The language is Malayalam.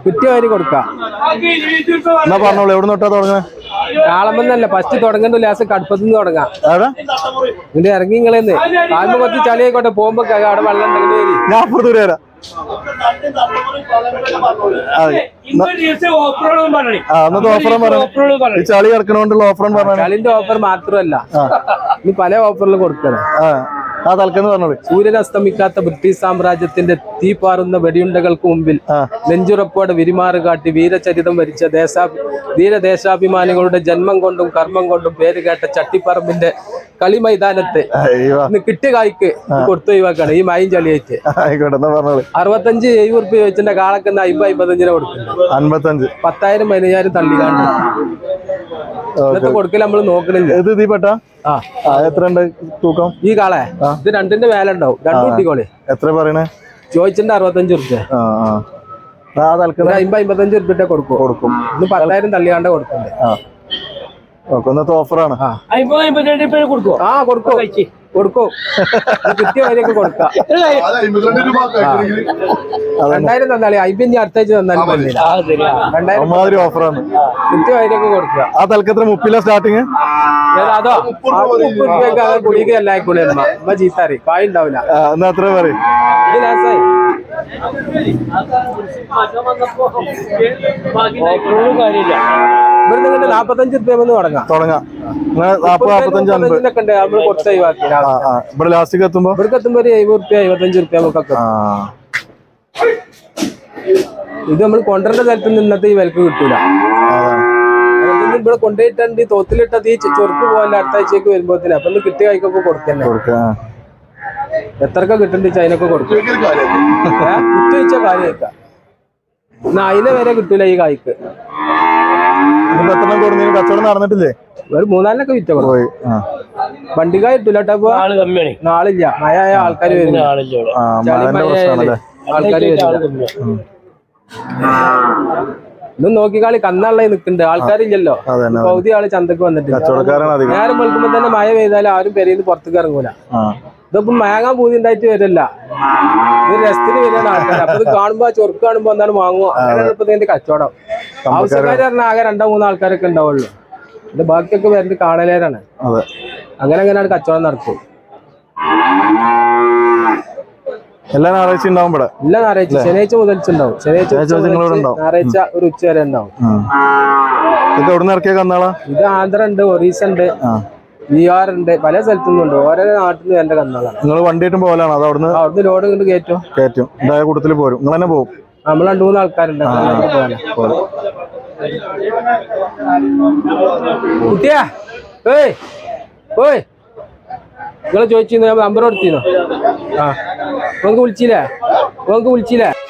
കിട്ടിയ വരി കൊടുക്കാം എന്നാ പറഞ്ഞോളൂ എവിടെ തൊട്ടാ തുടങ്ങണേ കാളമെന്നല്ല ഫസ്റ്റ് തുടങ്ങേണ്ട ലാസ്റ്റ് കടുപ്പത്തിൽ നിന്ന് തുടങ്ങാം എവിടെ ഇതിന്റെ ഇറങ്ങി നിങ്ങളെന്ന് കാൽമ കുറച്ച് ചളി ആയിക്കോട്ടെ പോകുമ്പോ ക- അവിടെ വെള്ളം ഉണ്ടെങ്കിൽ വരി ഞാൻ അപ്പുറത്ത് വരാം അതെ ആ അന്നത്തെ ഓഫറും പറഞ്ഞു ഈ ചളി കിടക്കണോണ്ടുള്ള ഓഫറും പറഞ്ഞു കളിന്റെ ഓഫർ മാത്രമല്ല ഇനി പല ഓഫറിൽ കൊടുക്കണം ആ ആ തൽക്കെന്ന് പറഞ്ഞോളൂ സൂര്യൻ അസ്തമിക്കാത്ത ബ്രിട്ടീഷ് സാമ്രാജ്യത്തിന്റെ തീപാറുന്ന വെടിയുണ്ടകൾക്ക് മുമ്പിൽ ആ നെഞ്ചുറപ്പോടെ വിരിമാറ് കാട്ടി വീരചരിതം വരിച്ച ദേശാ ധീരദേശാഭിമാനികളുടെ ജന്മം കൊണ്ടും കർമ്മം കൊണ്ടും പേര് കേട്ട ചട്ടിപ്പറമ്പിന്റെ കളി മൈതാനത്ത് അയ്യോ ഇന്ന് കിട്ടിയ കായ്ക്ക് കൊടുത്തു ഒഴിവാക്കാണ് ഈ മയും ചളിയായിട്ട് ആയിക്കോട്ടെ എന്നാ പറഞ്ഞോളൂ അറുപത്തഞ്ച് എഴുപത് റുപ്യ ചോദിച്ചിട്ട് കാളക്ക് അമ്പത് അമ്പത്തഞ്ചിനെ കൊടുക്കുന്നുണ്ട് അൻപത്തഞ്ച് പത്തായിരം പതിനയ്യായിരം തള്ളി കാണും ഇന്നത്തെ കൊടുക്കൽ നമ്മൾ നോക്കണില്ല ഇത് ഇതിൽ പെട്ട ആ ആ എത്ര ഉണ്ട് തൂക്കം ഈ കാളെ ഇത് രണ്ടിന്റെ മേലെ ഉണ്ടാവും രണ്ടു കുട്ടിക്കോളെ എത്ര പറയണേ ചോദിച്ചിട്ട് അറുപത്തഞ്ച് റുപ്യ ആ ആ ആ തൽക്കുന്ന ഒരു അമ്പത് അമ്പത്തഞ്ച് റുപ്യ കൊടുക്കും കൊടുക്കും ഇന്ന് പത്തായിരം തള്ളിയാണ്ട് കൊടുക്കണ്ടേ ആ ഓക്കെ ഇന്നത്തെ ഓഫറാണ് ആ ആ കൊടുക്കും കൊടുക്കും ഇത് കിട്ടിയ വരെയൊക്കെ കൊടുക്കാം രണ്ടായിരം തന്നാളി അയ്യഞ്ച് അടുത്താഴ്ച തന്നാലും മതിയില്ല രണ്ടായിരം അമ്മാതിരി ഓഫറാണ് കിട്ടിയ വരെയൊക്കെ കൊടുക്കുക ആ തൽക്കത്തിന് മുപ്പില സ്റ്റാർട്ടിങ് ഏതാ അതോ ആ മുപ്പത് രൂപയ്ക്ക് അത് ഗുളിക അല്ല ആയിക്കോളെ അമ്മ അമ്മ ചീത്താറി കായ് ഉണ്ടാവില്ല എന്നാ എത്ര പറയും ഇത് ലാസായി ഇവിടുന്ന് ഇങ്ങോട്ട് നാപ്പത്തഞ്ച് റുപ്യ വന്ന് തുടങ്ങാം തുടങ്ങാം നിങ്ങൾ നാപ്പത് നാപ്പത്തഞ്ച് അൻപത് മുപ്പത്തഞ്ചിനൊക്കെ ഉണ്ട് നമ്മൾ കൊടുത്ത ഒഴിവാക്കി ആ ആ ഇവിടെ ലാസ്റ്റിക്ക് എത്തുമ്പോ ഇവിടേക്ക് എത്തുമ്പോ ഒരു എഴുപത് റുപ്യ എഴുപത്തഞ്ച് റുപ്യ നമുക്കൊക്കെ ആ ഇത് നമ്മൾ കൊണ്ടുവരേണ്ട സ്ഥലത്ത് നിന്ന് ഇന്നത്തെ ഈ വിലക്ക് കിട്ടൂല അതാണ്. അതൊന്നും ഇവിടെ കൊണ്ടുപോയിട്ടുണ്ട് ഈ തോത്തിലിട്ടത് ഈ ചെ- ചൊറുക്ക് പോകാൻ അടുത്ത ആഴ്ചക്ക് വരുമ്പോഴത്തേന് അപ്പൊ ഒന്ന് കിട്ടിയ കൈക്കൊക്കെ കൊടുക്കന്നെ കൊടുക്ക ആ. എത്രക്ക കിട്ടുന്നുണ്ട് അതിനൊക്കെ കൊടുക്കും ഏ? കുത്തി വെച്ച കാര്യമൊക്കെ എന്നാ അതിനെ വരെ കിട്ടൂല ഈ കായ്ക്ക് ഇതിപ്പോ എത്ര കൊടുത്തു കച്ചവടം നടന്നിട്ടില്ലേ ഒരു മൂന്നാലിനൊക്കെ വിറ്റ കൊടുക്കും പോയി ആ വണ്ടിക്കായ കിട്ടൂല കേട്ടോ ഇപ്പൊ ആള് കമ്മിയാണ് നാളില്ല മഴ ആയ ആൾക്കാർ വരും ആളില്ല ഇവിടെ ആ മഴന്റെ പ്രശ്നമാണല്ലേ ആൾക്കാർ ആള് വരും കമ്മിയാണ് ഇന്നും നോക്കിക്കാളി കന്നാളെ നിൽക്കുന്നുണ്ട് ആൾക്കാരില്ലല്ലോ അതെ തന്നെ പകുതി ആള് ചന്തക്ക് വന്നിട്ടില്ല കച്ചവടക്കാരാണ് അധികം നേരം വെളുക്കുമ്പോ തന്നെ മഴ പെയ്താലും ആരും പെരയിന്ന് പുറത്തേക്ക് ഇറങ്ങൂല ആ ഇതിപ്പോ മാങ്ങാൻ പൂതി ഉണ്ടായിട്ട് വരില്ല ഇത് രസത്തിന് വരികയാണ് ആൾക്കാർ അപ്പൊ ഇത് കാണുമ്പോ ആ ചൊറുക്ക് കാണുമ്പോ എന്താണ് വാങ്ങുക അങ്ങനെ ഇപ്പൊ ഇതിന്റെ കച്ചവടം ആവശ്യക്കാർ പറഞ്ഞാൽ ആകെ രണ്ടോ മൂന്നോ ആൾക്കാരൊക്കെ ഉണ്ടാവുള്ളൂ ഇത് ബാക്കിയൊക്കെ വരുന്നത് കാണലേരാണ് അതെ അങ്ങനെ അങ്ങനെയാണ് കച്ചവടം നടക്കും എല്ലാ ഞായറാഴ്ച ഉണ്ടാവും ഇവിടെ ഇല്ല ഞായറാഴ്ച ശനിയാഴ്ച മുതൽച്ചുണ്ടാവും ശനിയാഴ്ച ശനിയാഴ്ച ഉച്ച നിങ്ങളിവിടെ മുതൽച്ച് ഉണ്ടാവും. ഞായറാഴ്ച ഒരു ഉച്ച വരെ ഉണ്ടാവും ഉം. ഇതൊക്കെ എവിടെ നിന്ന് ഇറക്കിയ കന്നാളാ ഇത് ആന്ധ്ര ഉണ്ട് ഒറീസ ഉണ്ട് ആ ബീഹാർ ഉണ്ട് പല സ്ഥലത്തുനിന്നും ഉണ്ട് ഓരോ നാട്ടിൽ നിന്ന് എന്റെ കന്നാളാണ് നിങ്ങൾ വണ്ടിയായിട്ടും പോകലാണ് അത് അവിടുന്ന് അവിടുന്ന് ലോഡ് കൊണ്ട് കയറ്റും കയറ്റും ഉണ്ടായ കൂട്ടത്തിൽ പോരും നിങ്ങൾ തന്നെ പോകും നമ്മൾ രണ്ടു മൂന്ന് ആൾക്കാരുണ്ട് അങ്ങനെ പോകാനാ. കുട്ടിയാ ഏയ് ഓയ് നിങ്ങൾ ചോദിച്ചിരുന്നു ഞാൻ നമ്പർ കൊടുത്തിരുന്നു ആ നമുക്ക് വിളിച്ചില്ലേ നമുക്ക് വിളിച്ചില്ലേ